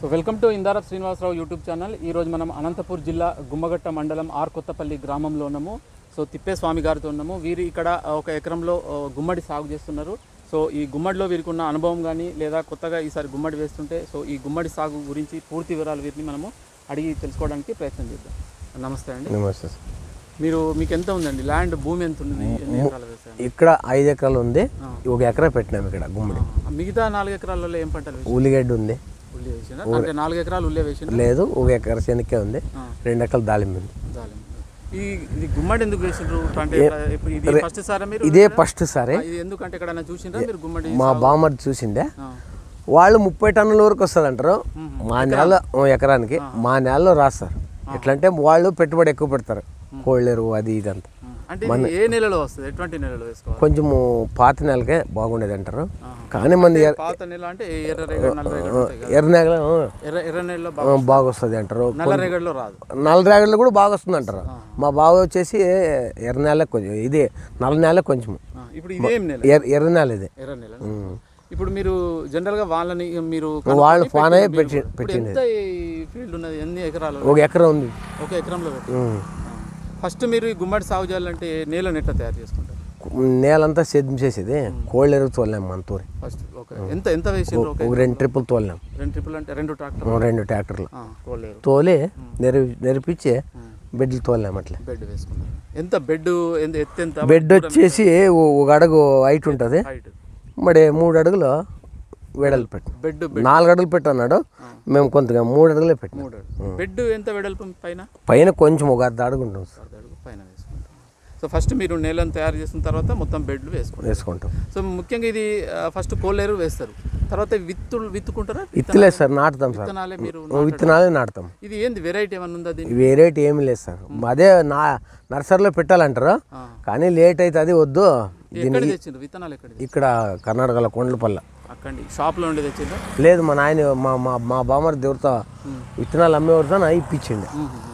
Welcome to ఇందారప్ Srinivasarao YouTube channel ఈ రోజు మనం అనంతపూర్ జిల్లా గుమ్మగట్ట మండలం ఆర్ కొత్తపల్లి గ్రామంలో ఉన్నాము సో తిప్పేస్వామి గారితో ఉన్నాము వీరు ఇక్కడ ఒక ఎకరంలో ఆ, గుమ్మడి సాగు చేస్తున్నారు సో ఈ గుమ్మడిలో వీరికి ఉన్న అనుభవం కానీ లేదా కొత్తగా ఈసారి గుమ్మడి వేస్తుంటే సో ఈ గుమ్మడి సాగు గురించి పూర్తి వివరాలు వీరిని మనము అడిగి తెలుసుకోవడానికి ప్రయత్నం చేద్దాం నమస్తే అండి నమస్తే సార్ మీరు మీకు ఎంత ఉందండి ల్యాండ్ భూమి ఎంత ఉంది ఎన్ని ఎకరాలు వేసారు ఇక్కడ ఐదు ఎకరాలు ఉంది ఒక ఎకరా పెట్టినాం ఇక్కడ గుమ్మడి మిగతా నాలుగు ఎకరాలలో ఏం పంటలు వేసారు ఉల్లిగడ్డ ఉంది ఉల్లి వేసిన అంటే నాలుగు ఎకరాలు ఉల్లి వేసిన లేదు ఒక ఎకరా శనక్కే ఉంది ఆ. రెండు ఎకరాలు దాలింబ ఉంది దాలింబ. ఈ ఇది గుమ్మడి ఎందుకు వేసిండ్రు అంటే ఇక్కడ- ఇప్పుడు ఇది ఫస్ట్ సారా మీరు ఇదే ఫస్ట్ సారే ఆ, ఇది ఎందుకంటే ఎక్కడైనా చూసిండ్రా మీరు గుమ్మడి మా బామ్మర్ది చూసిందే ఆ. వాళ్ళు ముప్పై టన్నుల వరకు వస్తుంది అంటారు మా నెల ఓ ఎకరానికి మా నెలలో రాస్తారు ఎట్లంటే వాళ్ళు పెట్టుబడి ఎక్కువ పెడతారు కోళ్ళెరువు అది ఇదంతా ఆ. అంటే ఇది ఏ నెలలో వస్తుంది ఎటువంటి నెలలో వేసుకోవాలి కొంచెము పాత నెలకే బాగుండేది అంటారు కానీ మంది ఎర్ర పాత నెల అంటే ఎర్ర రేగడి నల్ల రేగడి ఉంటాయి కదా ఎర్ర నెల ఎర్ర ఎర్ర నెలలో బాగా బాగా వస్తుంది అంటారు నల్ల రేగడిలో రాదు నల్ల రేగడిలో కూడా బాగా వస్తుంది అంటారు మా బావ వచ్చేసి ఎర్ర నెల కొంచెం ఇది నల్ల నెల కొంచెం ఆ, ఇప్పుడు ఇదేం నెల ఎర్ర ఎర్ర నెల ఇది ఎర్ర నెల ఇప్పుడు మీరు జనరల్ గా వాళ్ళని మీరు వాళ్ళు కనుక్కొని ఫాన్ అయ్యి పెట్టిండ్రు పెట్టి మీరు. ఇప్పుడు ఎంత ఈ ఫీల్డ్ ఉన్నది ఎన్ని ఎకరాలు ఒక ఎకరం ఉంది ఒక ఎకరంలో పెట్టి ఉమ్. ఫస్ట్ మీరు ఈ గుమ్మడి సాగు చేయాలంటే నేలను ఎట్లా తయారు చేసుకుంటారు నేలంతా సేద్యం చేసేది కోళ్ళు ఎరుగు తోలినాం మన తూరి ఫస్ట్ ఒక ఎంత ఎంత వేసిండ్రు ఒక ఒక రెండు ట్రిప్పులు తోలినాం రెండు ట్రిపుల్ అంటే రెండు ట్రాక్టర్ ఓ రెండు ట్రాక్టర్లు కోలేరు తోలి నెరి నెరిపించి బెడ్లు తోలినాం అట్లా బెడ్ వేసుకున్నారు ఎంత బెడ్ ఎంత ఎత్తు ఎంత బెడ్ వచ్చేసి ఓ- ఒక అడుగు హైట్ ఉంటుంది హైట్ మరి మూడు అడుగులు వెడలు పెట్టు బెడ్ నాలుగు అడుగులు పెట్టు అన్నాడు మేము కొంతగా మూడు అడుగులే పెట్టినాం మూడు బెడ్ ఎంత వెడల్పు పైన పైన కొంచెం ఒక అర్ధ అడుగు ఉంటుంది సార్ అర్ధ అడుగు పైన వేసుకుంటాం సో ఫస్ట్ మీరు నేలను తయారు చేసిన తర్వాత మొత్తం బెడ్లు వేసుకుంటారు వేసుకుంటాం సో ముఖ్యంగా ఇది ఫస్ట్ కోలేరు వేస్తారు తర్వాత విత్తులు విత్తుకుంటారా విత్తులేదు సార్ నాటుతాం సార్ విత్తనాలే మీరు విత్తనాలే నాటుతాం ఇది ఏంది వెరైటీ ఏమన్నా ఉందా దీనికి వేరేటి ఏమీ లేదు సార్ అదే నా నర్సరీలో పెట్టాలంటారు ఆ. కానీ లేట్ అయితే అది వద్దు ఎక్కడ తెచ్చిండ్రు విత్తనాలు ఎక్కడ ఇక్కడ కర్ణాటకలో కొండలపల్ల అక్కడి షాప్లో ఉండి తెచ్చిండ్రా లేదు మా నాయన మా మా మా బామ్మర్ దేవుడితో విత్తనాలు అమ్మేవాడితో నా ఇప్పించిండు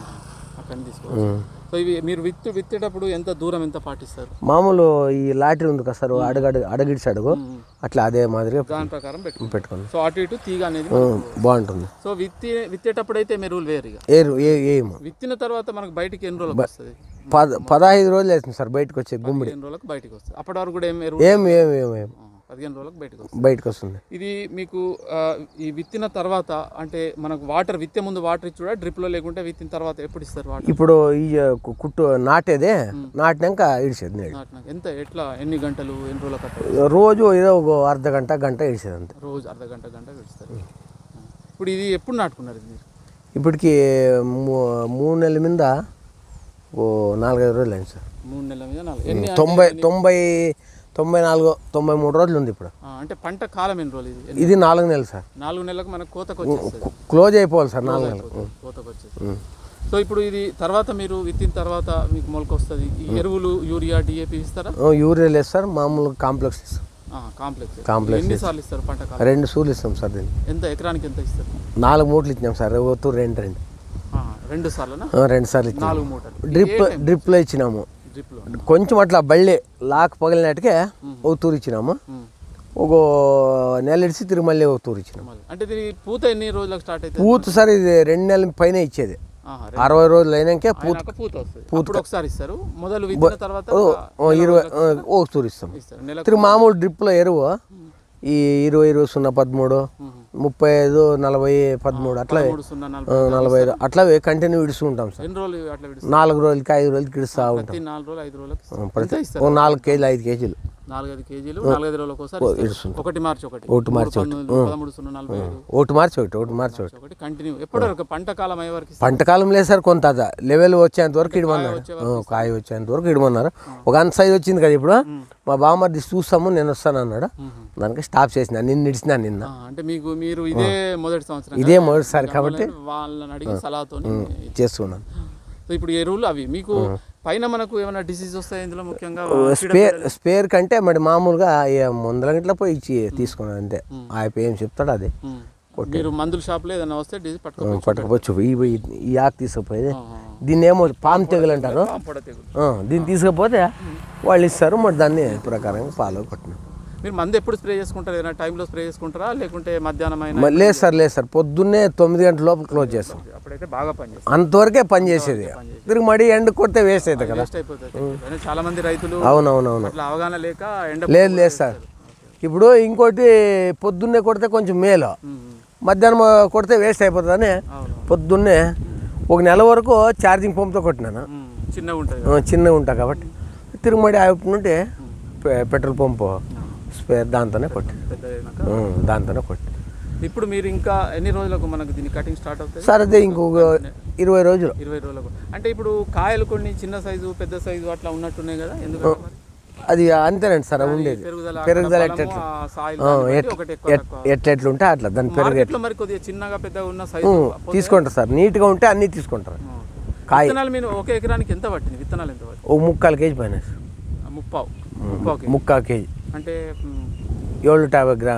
అక్కడి తీసుకోవచ్చు సో ఇవి మీరు విత్తు విత్తేటప్పుడు ఎంత దూరం ఎంత పాటిస్తారు మామూలు ఈ లాటరీ ఉంది కదా సార్ అడుగు అడుగు అడుగిడిచి అడుగు అట్లా అదే మాదిరిగా దాని ప్రకారం పెట్టుకుంటాం పెట్టుకున్నాం సో అటు ఇటు తీగ అనేది ఉం, బాగుంటుంది సో విత్తి విత్తేటప్పుడు అయితే మెరువులు వేరు ఇక ఏరు ఏ ఏము విత్తిన తర్వాత మనకు బయటికి ఎన్ని రోజులకు వస్తుంది పద పదహైదు రోజులు వేస్తుంది సార్ బయటకు వచ్చే గుమ్మిడి పదిహేను రోజులకు బయటికి వస్తుంది అప్పటి వరకు కూడా ఏం ఎరువు ఏం ఏం ఏం ఏం ఆ, పదిహేను రోజులకు బయటకు వస్తుంది బయటకు వస్తుంది ఇది మీకు ఆ, ఈ విత్తిన తర్వాత అంటే మనకు వాటర్ విత్తే ముందు వాటర్ ఇచ్చుడా డ్రిప్లో లేకుంటే విత్తిన తర్వాత ఎప్పుడు ఇస్తారు వాటర్ ఇప్పుడు ఈ కు- కుట్టు నాటేదే నాటినాక ఇడిచేది నీళ్ళు నాటినాక ఎంత ఎట్లా ఎన్ని గంటలు ఎన్ని రోజులు కట్టాలి రోజు ఏదో ఒక అర్ధ గంట గంట ఇడిచేది అంతే రోజు అర్ధ గంట గంట ఇస్తారు ఇప్పుడు ఇది ఎప్పుడు నాటుకున్నారు ఇది మీరు ఇప్పటికి మూ- మూడు నెలల మీద ఓ నాలుగైదు రోజులు అయింది సార్ మూడు నెలల మీద నాలుగు ఎన్ని తొంభై తొంభై తొంభై నాలుగు తొంభై మూడు రోజులు ఉంది ఇప్పుడు ఆ, అంటే పంట కాలం ఎన్ని రోజులు ఇది ఇది నాలుగు నెలలు సార్ నాలుగు నెలలకు మనకు కోతకు వచ్చేస్తుంది క్లోజ్ అయిపోవాలి సార్ నాలుగు నెలలు కోత- కోతకు వచ్చేస్తుంది సో ఇప్పుడు ఇది తర్వాత మీరు విత్తిన తర్వాత మీకు మొలక వస్తుంది ఈ ఎరువులు యూరియా డిఏపి ఇస్తారా ఓ, యూరియా లేదు సార్ మామూలు కాంప్లెక్స్ ఇస్తాం కాంప్లెక్స్ కాంప్లెక్స్ ఎన్ని సార్లు ఇస్తారు పంట కాలం రెండు సూలు ఇస్తాం సార్ దీన్ని ఎంత ఎకరానికి ఎంత ఇస్తారు నాలుగు మూటలు ఇచ్చినాం సార్ ఒత్తు రెండు రెండు ఆ, రెండు సార్లునా ఆ, రెండు సార్లు ఇచ్చినాం నాలుగు మూటలు డ్రిప్ డ్రిప్లో ఇచ్చినాము డ్రిప్లో కొంచెం అట్లా బళ్ళి లాక్ పగిలినట్టుకే ఒక తూరు ఇచ్చినాము ఒక నెల ఇడిచి తిరిగి మళ్ళీ ఒక తూరు ఇచ్చినాము అంటే దీని పూత ఎన్ని రోజులకు స్టార్ట్ అవుతుంది పూత సార్ ఇది రెండు నెలల పైన ఇచ్చేది ఆహా, అరవై రోజులు అయినాకే పూత అయినాక పూత వస్తుంది అప్పుడు ఒకసారి ఇస్తారు మొదలు విత్తిన తర్వాత ఓ, ఓ ఇరవై ఓ, ఒక తూరు ఇస్తాం ఇస్తారు నెల తిరిగి మామూలు డ్రిప్లో ఎరువు ఈ ఇరవై ఇరవై సున్నా పదమూడు ముప్పై ఐదు నలభై పదమూడు అట్లా మూడు సున్నా నలభై ఆ, నలభై ఐదు అట్లా కంటిన్యూ ఇడుస్తూ ఉంటాం సార్ ఎన్ని రోజులు అట్లా విడుస్తారు నాలుగు రోజులకి ఐదు రోజులకి ఇడుస్తూ ఉంటాం ప్రతి నాలుగు రోజులు ఐదు రోజులకు ఇస్తారు. ప్రతి ఎంత ఇస్తారు ఓ నాలుగు కేజీలు ఐదు కేజీలు నాలుగైదు కేజీలు నాలుగైదు రోజులకు ఒకసారి ఇస్తారు. ఇడుస్తుంటాం. ఒకటి మార్చి ఒకటి ఒకటి మార్చి మూడు పన్నులు, పదమూడు సున్నా నలభై ఐదు ఒకటి మార్చి ఒకటి ఒకటి మార్చి ఒకటి ఒకటి కంటిన్యూ ఎప్పటి వరకు పంట కాలం అయ్యే వరకు ఇస్తారు. పంటకాలం లేదు సార్ కొంత అద లెవెల్ వచ్చేంత వరకు ఇడమన్నారు ఆ, కాయ వచ్చేంత వరకు ఇడమన్నారు ఒక అంత సైజ్ వచ్చింది కదా ఇప్పుడు మా బామ్మది చూస్తాము నేను వస్తాను అన్నాడు దానికి స్టాప్ చేసిన నిన్న ఇడిచిన నిన్న ఆ, అంటే మీకు మీరు ఇదే మొదటి సంవత్సరం ఇదే మొదటిసారి కాబట్టి వాళ్ళని- వాళ్ళని అడిగి సలహాతో చేస్తున్నాను సో ఇప్పుడు ఎరువులు అవి మీకు పైన మనకు ఏమైనా డిసీజ్ వస్తాయి ఇందులో ముఖ్యంగా స్పేర్ స్పేర్ కంటే మరి మామూలుగా ఏ ముందర గిట్ల పోయి ఇచ్చి తీసుకున్నాను అంతే ఆయన ఏం చెప్తాడు అది ఉమ్. మీరు మందుల షాప్లో ఏదైనా వస్తే డిసీజ్ పట్టుకోవచ్చు పట్టుకోవచ్చు ఈ ఈ- ఈ ఆకు తీసుకుపోయేది దీన్ని ఏమో పాము తెగులు అంటారు పాంపొడ తెగులు ఆ, దీన్ని తీసుకపోతే వాళ్ళు ఇస్తారు మరి దాన్ని ప్రకారంగా ఫాలో కొట్టినాం మీరు మందు ఎప్పుడు స్ప్రే చేసుకుంటారు ఏదైనా టైంలో స్ప్రే చేసుకుంటారా లేకుంటే మధ్యాహ్నం అయినా మ- లేదు సార్ లేదు సార్ పొద్దున్నే తొమ్మిది గంటల లోపు క్లోజ్ చేస్తాం అప్పుడైతే బాగా పనిచేస్తుంది అంతవరకే పని చేసేది తిరిగి మడి ఎండ కొడితే వేస్ట్ అవుతుంది కదా వేస్ట్ అయిపోతుంది అయినా చాలా మంది రైతులు అవునవునవును అట్లా అవగాహన లేక ఎండ లేదు లేదు సార్ ఇప్పుడు ఇంకోటి పొద్దున్నే కొడితే కొంచెం మేలు ఉమ్, మధ్యాహ్నం కొడితే వేస్ట్ అయిపోతుందని అవును పొద్దున్నే ఒక నెల వరకు ఛార్జింగ్ పంప్తో కొట్టినాను ఉమ్, చిన్నగా ఉంటుంది ఆ, చిన్నగా ఉంటా కాబట్టి తిరుగుమడి ఆపి నుండి పె- పెట్రోల్ పంపు స్పేర్ దాంతోనే కొట్టి పెద్ద అయినాక ఉం, దాంతోనే కొట్టి ఇప్పుడు మీరు ఇంకా ఎన్ని రోజులకు మనకు దీని కటింగ్ స్టార్ట్ అవుతుంది సార్ అదే ఇంకొక ఇరవై రోజులు ఇరవై రోజులకు అంటే ఇప్పుడు కాయలు కొన్ని చిన్న సైజు పెద్ద సైజు అట్లా ఉన్నట్టున్నాయి కదా ఎందుకంటే మరి అది అంతేనండి సార్ అది ఉండేది పెరుగుదల పెరుగుదల అక్కడ ఎట్లా బలము, ఆ సాయిల్ ఆ, దాన్ని బట్టి ఎట్- ఒకటి ఎక్కువ ఎట్- ఎట్లా ఎట్లా ఉంటే అట్లా దాని పెరుగు మార్కెట్లో మరి కొద్దిగా చిన్నగా పెద్దగా ఉన్న సైజు తీసుకుంటారు సార్ నీట్గా ఉంటే అన్నీ తీసుకుంటారు ఆ. కాయ విత్తనాలు మీరు ఒక ఎకరానికి ఎంత పట్టింది విత్తనాలు ఎంత పట్టింది ఒక ముక్కాలు కేజీ పైన సార్. ఆ, ముప్పావు ముప్పావు కేజీ. ముక్కాలు కేజీ అంటే మ్, ఏడు యాభై గ్రా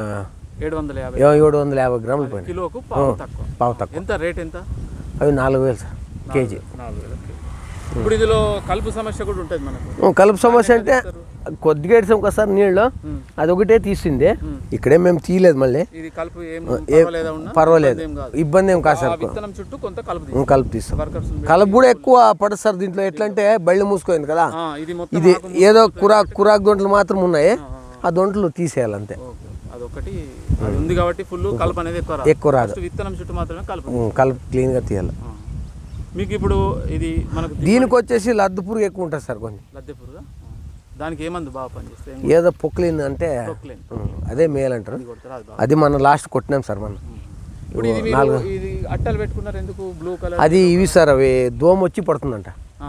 ఏడు వందల యాభై ఏ- ఏడు వందల యాభై గ్రాములు పైన కిలోకు పావు తక్కువ పావు తక్కువ ఎంత రేట్ ఎంత అవి నాలుగు వేలు సార్ కేజీ నాలుగు వేల కేజీ. ఇప్పుడు ఇందులో కలుపు సమస్య కూడా ఉంటుంది మనకు ఉం, కలుపు సమస్య అంటే కొద్దిగా ఇడిసాం కదా సార్ నీళ్ళు ఉం. అది ఒకటే తీసింది ఇక్కడే మేము తీయలేదు మళ్ళీ ఇది కలుపు ఏం పర్వాలేదా ఉన్నా పర్వాలేదు ఏం కాదు ఇబ్బంది ఏం కాదు ఆ సార్ విత్తనం చుట్టూ కొంత కలుపు ఉం, కలుపు తీస్తాం వర్కర్స్ కలుపు కూడా ఎక్కువ పడదు సార్ దీంట్లో ఎట్లా అంటే బళ్ళు మూసుకోయింది కదా ఇది మొత్తం ఇది ఆకు ఏదో కురాక్ కురాక్ దొంటలు మాత్రం ఉన్నాయి ఆ, ఆ దొంటలు తీసేయాలి అంతే ఓకే. అదొకటి అది ఉంది కాబట్టి ఫుల్ కలుపు అనేది ఎక్కువ రాదు ఎక్కువ రాదు ఫస్ట్ విత్తనం చుట్టూ మాత్రమే కలుపు ఉం, కలుపు క్లీన్గా తీయాలి ఆ. మీకు ఇప్పుడు ఇది మనకు ది- దీనికి వచ్చేసి లద్దు పురుగు ఎక్కువ ఉంటుంది సార్ కొంచెం లద్దె పురుగా దానికి ఏమందు బాగా పనిచేస్తే ఏం ఏదో పొక్లిన్ అంటే ప్రొక్లేన్. ఉం, అదే మేలు అంటారు ఇది కొడతారా అది బాగా అది మన లాస్ట్ కొట్టినాం సార్ మనం ఇప్పుడు ఇది మీరు ఇది అట్టలు పెట్టుకున్నారు ఎందుకు బ్లూ కలర్ అది ఇవి సార్ అవి దోమ వచ్చి పడుతుందంట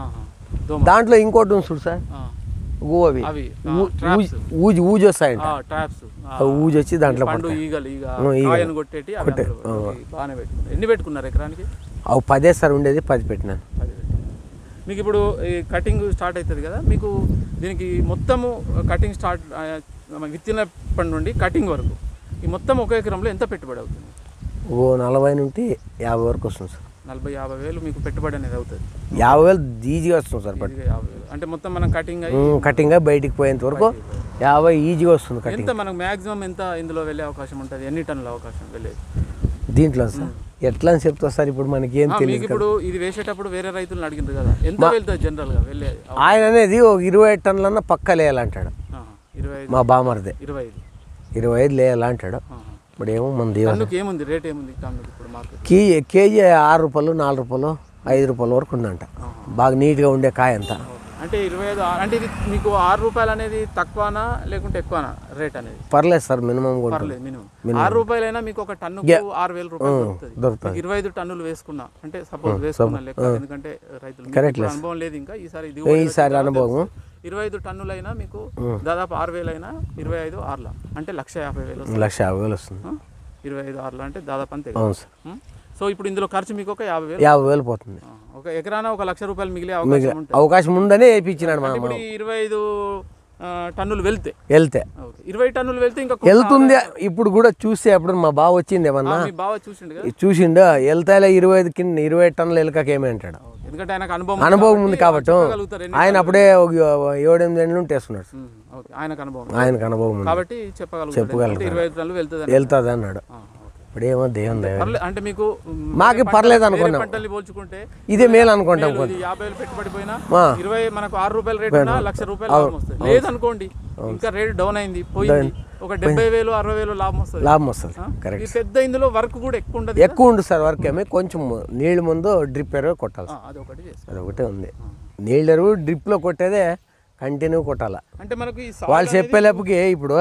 దోమ దాంట్లో ఇంకోటి ఉంది చూడు సార్ ఆ. ఊ అవి అవి ఊ- ఊజ్- ఊజ్ ఊజ్ వస్తాయంట ట్రాప్స్ ఆ ఊజ్ వచ్చి దాంట్లో పండు పడతాయి ఈగలు ఈగ ఆ, ఈగలు. కాయను కొట్టేటి అవి అందులో పెట్టి బాగానే పెట్టుకున్నారు ఎన్ని పెట్టుకున్నారు ఎకరానికి అవి పదే సార్ ఉండేది పది పెట్టినాను పది పెట్టారు. మీకు ఇప్పుడు ఈ కటింగ్ స్టార్ట్ అవుతుంది కదా మీకు దీనికి మొత్తము కటింగ్ స్టార్ట్ ఆ, విత్తినప్పటి నుండి కటింగ్ వరకు ఈ మొత్తం ఒక ఎకరంలో ఎంత పెట్టుబడి అవుతుంది ఓ నలభై నుండి యాభై వరకు వస్తుంది సార్ నలభై యాభై వేలు మీకు పెట్టుబడి అనేది అవుతుంది యాభై వేలు ఈజీగా వస్తుంది సార్ బట్ ఈజీగా యాభై వేలు అంటే మొత్తం మనం కటింగ్ అయ్యి కటింగ్ బయటికి పోయేంత వరకు యాభై ఈజీగా వస్తుంది కటింగ్ ఎంత మనకు మాక్సిమం ఎంత ఇందులో వెళ్ళే అవకాశం ఉంటుంది ఎన్ని టన్నుల అవకాశం వెళ్ళేది దీంట్లో సార్ ఎట్లా అని చెప్తా సార్ ఇప్పుడు మనకి ఏం ఆ, తెలియదు మీకు ఇప్పుడు ఇది వేసేటప్పుడు వేరే రైతులను అడిగిండ్రు కదా ఎంత వెళ్తుంది జనరల్గా వెళ్ళే ఆయన అనేది ఒక ఇరవై ఐదు టన్నులన్నా పక్క లేయాలంటాడు ఆహా, ఇరవై ఐదు మా బామర్దే ఇరవై ఐదు ఇరవై ఐదు లేయాలంటాడు ఆహా. ఇప్పుడు ఏమో మన దేవ టన్నుకి ఏముంది రేట్ ఏముంది టన్నుకి ఇప్పుడు మార్కెట్ కే కేజీ ఆరు రూపాయలు నాలుగు రూపాయలు ఐదు రూపాయల వరకు ఉందంట బాగా నీట్గా ఉండే కాయ అంతా అంటే ఇరవై ఐదు ఆ- అంటే ఇది మీకు ఆరు రూపాయలు అనేది తక్కువనా లేకుంటే ఎక్కువనా రేట్ అనేది పర్లేదు సార్ మినిమం కూడా పర్లేదు మినిమం ఆరు రూపాయలైనా మీకు ఒక టన్నుకు ఆరు వేల రూపాయలు దొరుకుతుంది దొరుకుతుంది మీకు ఇరవై ఐదు టన్నులు వేసుకున్నా అంటే సపోజ్ వేసుకున్నా లెక్క ఎందుకంటే రైతులు మీకు ఇప్పుడు అనుభవం లేదు ఇంకా ఈసారి ఇది ఈసారి అనుభవం ఇరవై ఐదు టన్నులైనా మీకు దాదాపు ఆరు వేలైనా ఇరవై ఐదు ఆరుల అంటే లక్ష యాభై వేలు వస్తుంది. లక్ష యాభై వేలు వస్తుంది ఆ? ఇరవై ఐదు ఆరుల అంటే దాదాపు అంతే కదా. అవును సార్ ఉం? సో ఇప్పుడు ఇందులో ఖర్చు మీకు ఒక యాభై వేలు యాభై వేలు పోతుంది ఆ, ఒక ఎకరాన ఒక లక్ష రూపాయలు మిగిలే అవకాశం ఉంటుంది అవకాశం ఉందనే వేయించినాడు మా ఇప్పుడు ఈ ఇరవై ఐదు ఆ, టన్నులు వెళ్తే వెళ్తే ఓకే. ఇరవై టన్నులు వెళ్తే ఇంకా కొంత వెళ్తుంది ఇప్పుడు కూడా చూస్తే అప్పుడు మా బావ వచ్చింది ఏమన్నా మీ బావ చూసిండు కదా చూసిండు వెళ్తాయిలే ఇరవై ఐదు కింద ఇరవై ఐదు టన్నులు వెళ్ళకకేమే అంటాడు ఓకే. ఎందుకంటే ఆయనకు అనుభవం అనుభవం ఉంది కాబట్టి చెప్పగలుగుతారు ఎన్ని ఆయన అప్పుడే ఒక ఏడెనిమిది ఏళ్ళు ఉంటేస్తున్నాడు ఉం, ఓకే. ఆయనకు అనుభవం ఉంది. ఆయనకు అనుభవం ఉంది కాబట్టి చెప్పగలుగుతారు ఎందుకంటే ఇరవై ఐదు టన్నులు వెళ్తుంది వెళ్తుంది అన్నాడు ఇప్పుడు ఏమో దేవుని దయ పర్లేదు అంటే మీకు ఉం, మాకు వేరే పర్లేదు పంటలు- అనుకున్నాం. వేరే పంటల్ని పోల్చుకుంటే ఇదే మేలు అనుకుంటాం మేలు, ఇది యాభై వేలు పెట్టుబడి పోయినా ఆ. ఇరవై మనకు ఆరు రూపాయల రేట్ ఉన్నా లక్ష రూపాయలు లాభం వస్తుంది లేదనుకోండి ఇంకా రేట్ డౌన్ అయింది పోయింది ఒక డెబ్బై వేలు అరవై వేలు లాభం వస్తుంది లాభం వస్తుంది ఆ? కరెక్ట్ ఈ పెద్ద ఇందులో వర్క్ కూడా ఎక్కువ ఉండదు కదా? ఎక్కువ ఉండు సార్ వర్క్ ఏమి కొంచెం నీళ్ళు ముందు డ్రిప్ ఎరువు కొట్టాలి ఆ, అదొకటి చేస్తాం అది ఒకటే ఉంది నీళ్ళు ఎరువు డ్రిప్లో కొట్టేదే కంటిన్యూ కొట్టాలి అంటే మనకు ఈ సా- వాళ్ళు చెప్పేలేపుకి ఇప్పుడు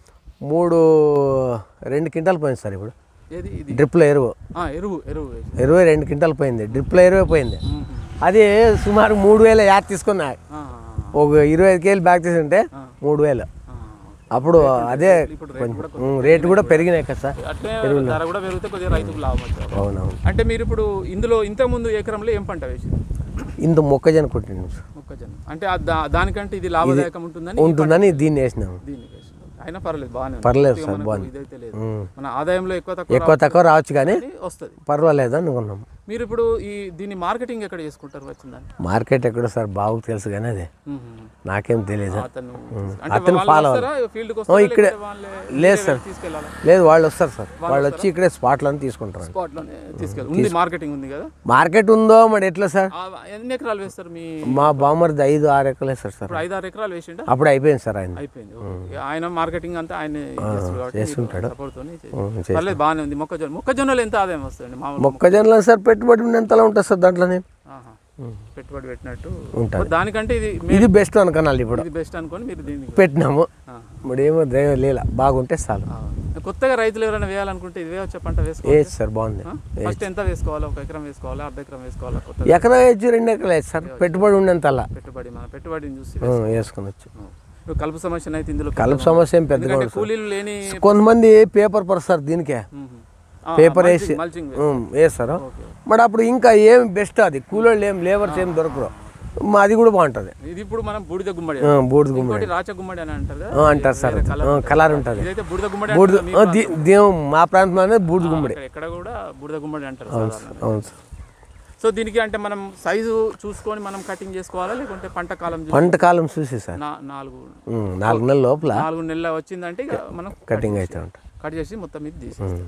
మూడు రెండు క్వింటాలు పోయింది సార్ ఇప్పుడు ఏది ఇది డ్రిప్లో ఎరువు ఆ, ఎరువు ఎరువు వేసి. ఎరువు రెండు క్వింటాలు పోయింది డ్రిప్లో ఎరువే పోయింది మ్మ్. అది సుమారు మూడు వేల యాడ్ తీసుకున్నా ఆ, ఒక ఇరవై ఐదు కేజీలు బ్యాగ్ తీసుకుంటే మూడు వేలు ఆ, అప్పుడు అదే ఇప్పుడు రేట్ కూడా కొంచెం రేటు కూడా పెరిగినాయి కదా సార్ అట్లే ధర కూడా పెరిగితే కొద్దిగా రైతుకు లాభం వచ్చారు అవునవును అంటే మీరు ఇప్పుడు ఇందులో ఇంతకు ముందు ఎకరంలో ఏం పంట వేసింది ఇంత మొక్కజొన్న కొట్టిండు సార్ మొక్కజొన్న అంటే ఆ దా- దానికంటే ఇది లాభదాయకం ఉంటుందని ఉంటుందని దీన్ని వేసినాము దీన్ని వేసింది అయినా పర్లేదు బాగానే ఉంది. పర్లేదు కొద్దిగా సార్ మనకు బాగుంది ఇదైతే లేదు ఉమ్. మన ఆదాయంలో ఎక్కువ తక్కువ ఎక్కువ తక్కువ రావచ్చు కానీ వస్తుంది పర్వాలేదు అనుకున్నాము మీరు ఇప్పుడు ఈ దీన్ని మార్కెటింగ్ ఎక్కడ చేసుకుంటారు వచ్చిందని మార్కెట్ ఎక్కడో సార్ బాబుకు తెలుసు కానీ అది నాకేం తెలియదు అతను అతను అంటే follow వాళ్ళు ఫీల్డ్కి ఓ, ఇక్కడే లేదు సార్ తీసుకెళ్ళాలా లేదు వాళ్ళు వస్తారు సార్ వాళ్ళు వచ్చి ఇక్కడే స్పాట్లను తీసుకుంటారు స్పాట్లోనే తీసుకెళ్ళి ఉంది మార్కెటింగ్ ఉంది కదా మార్కెట్ ఉందో మరి ఎట్లా సార్ ఆ, ఎన్ని ఎకరాలు వేస్తారు మీ మా బామ్మరిది ఐదు ఆరు ఎకరాలు వేస్తారు సార్ ఇప్పుడు ఐదు ఆరు ఎకరాలు వేసిండా అప్పుడు అయిపోయింది సార్ ఆయన అయిపోయింది ఓకే. ఆయన మార్కెటింగ్ అంతా ఆయన చేసుకుంటాడు. సపోర్ట్ తోని చేసి- ఉం, చేస్తాడు. పర్లేదు బాగానే ఉంది మొక్కజొన్న మొక్కజొన్నలు ఎంత ఆదాయం వస్తుంది మామూలు మొక్కజొన్నలో సార్ పెట్టుబడి ఉన్నంతలా ఉంటుంది సార్ దాంట్లోనే ఆహా. పెట్టుబడి పెట్టినట్టు ఉంటుంది. దానికంటే ఇది మే- ఇది బెస్ట్ అనుకున్నాను ఇప్పుడు ఇది బెస్ట్ అనుకొని మీరు దీనికి పెట్టినాము ఆ. ఇప్పుడు ఏమో దైవం లేలా బాగుంటే చాలు ఆ. కొత్తగా రైతులు ఎవరైనా వేయాలనుకుంటే ఇది వేయచ్చా పంట ఏ వేసుకోవాలి సార్ బాగుంది ఫస్ట్ ఎంత వేసుకోవాలి ఒక ఎకరం వేసుకోవాలి అర్ధ ఎకరం వేసుకోవాలి కొత్త ఎకరా వేయచ్చు రెండు ఎకరాలు వేయచ్చు సార్ పెట్టుబడి ఉన్నంతలా పెట్టుబడి మన పెట్టుబడిని చూసి ఉం, వేసుకొనొచ్చు ఇప్పుడు కలుపు సమస్య అయితే ఇందులో కలుపు సమస్య ఏం పెద్దగా ఎందుకంటే ఉండదు సార్. కూలీలు లేని కొంతమంది పేపర్ పరుస్తారు దీనికే పేపర్ వేసి మల్చింగ్ ఉం, వేస్తారు మరి అప్పుడు ఇంకా ఏం బెస్ట్ అది కూలోళ్ళు ఏం లేబర్స్ ఏం దొరకరు మా అది కూడా బాగుంటుంది ఇది ఇప్పుడు మనం బూడిద గుమ్మడి ఉం, బూడిద గుమ్మడి ఇంకోటి రాచ గుమ్మడి అని అంటారు కదా ఉం, అంటారు సార్ వేరే colour ఉం, కలర్ ఉంటుంది ఇదైతే బూడిద గుమ్మడి బూడిద అంటారు. మీ ఉం, ది- ది- మా ప్రాంతంలోనే బూడిద గుమ్మడి అక్కడ ఎక్కడ కూడా బూడిద గుమ్మడి అంటారు సాధారణంగా. అవును సార్ సో దీనికి అంటే మనం సైజు చూసుకొని మనం కటింగ్ చేసుకోవాలా లేకుంటే పంట కాలం చూసి పంట కాలం చూసి సార్ నా- నాలుగు ఉం, నాలుగు నెలల లోపల నాలుగు నెలల వచ్చిందంటే ఇక మనం కటింగ్ అయితే ఉంటుంది కట్ చేసి మొత్తం ఇది తీసేస్తాం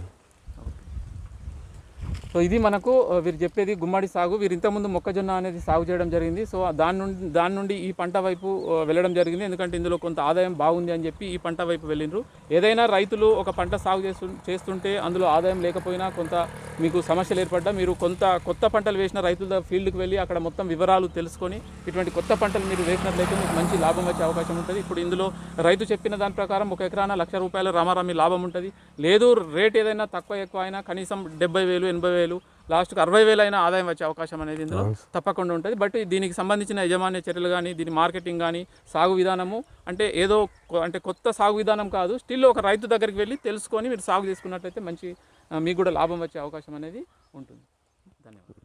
సో ఇది మనకు ఆ, వీరు చెప్పేది గుమ్మడి సాగు వీరు ఇంతకుముందు మొక్కజొన్న అనేది సాగు చేయడం జరిగింది సో దాని నుండి దాని నుండి ఈ పంట వైపు ఆ, వెళ్ళడం జరిగింది ఎందుకంటే ఇందులో కొంత ఆదాయం బాగుంది అని చెప్పి ఈ పంట వైపు వెళ్ళిండ్రు ఏదైనా రైతులు ఒక పంట సాగు చేస్తు చేస్తుంటే అందులో ఆదాయం లేకపోయినా కొంత మీకు సమస్యలు ఏర్పడ్డా మీరు కొంత కొత్త పంటలు వేసిన రైతుల ఫీల్డ్కి వెళ్ళి అక్కడ మొత్తం వివరాలు తెలుసుకొని ఇటువంటి కొత్త పంటలు మీరు వేసినట్లయితే మీకు మంచి లాభం వచ్చే అవకాశం ఉంటుంది ఇప్పుడు ఇందులో రైతు చెప్పిన దాని ప్రకారం ఒక ఎకరాన లక్ష రూపాయల రామారామి లాభం ఉంటుంది లేదు రేట్ ఏదైనా తక్కువ ఎక్కువ అయినా కనీసం డెబ్బై వేలు ఎనభై వేలు లాస్ట్కి అరవై వేలు అయినా ఆదాయం వచ్చే అవకాశం అనేది ఇందులో తప్పకుండా ఉంటుంది బట్ దీనికి సంబంధించిన యజమాన్య చర్యలు కానీ దీని మార్కెటింగ్ కానీ సాగు విధానము అంటే ఏదో కొ- అంటే కొత్త సాగు విధానం కాదు స్టిల్ ఒక రైతు దగ్గరికి వెళ్ళి తెలుసుకొని మీరు సాగు చేసుకున్నట్లయితే మంచి ఆ, మీకు కూడా లాభం వచ్చే అవకాశం అనేది ఉంటుంది ధన్యవాదాలు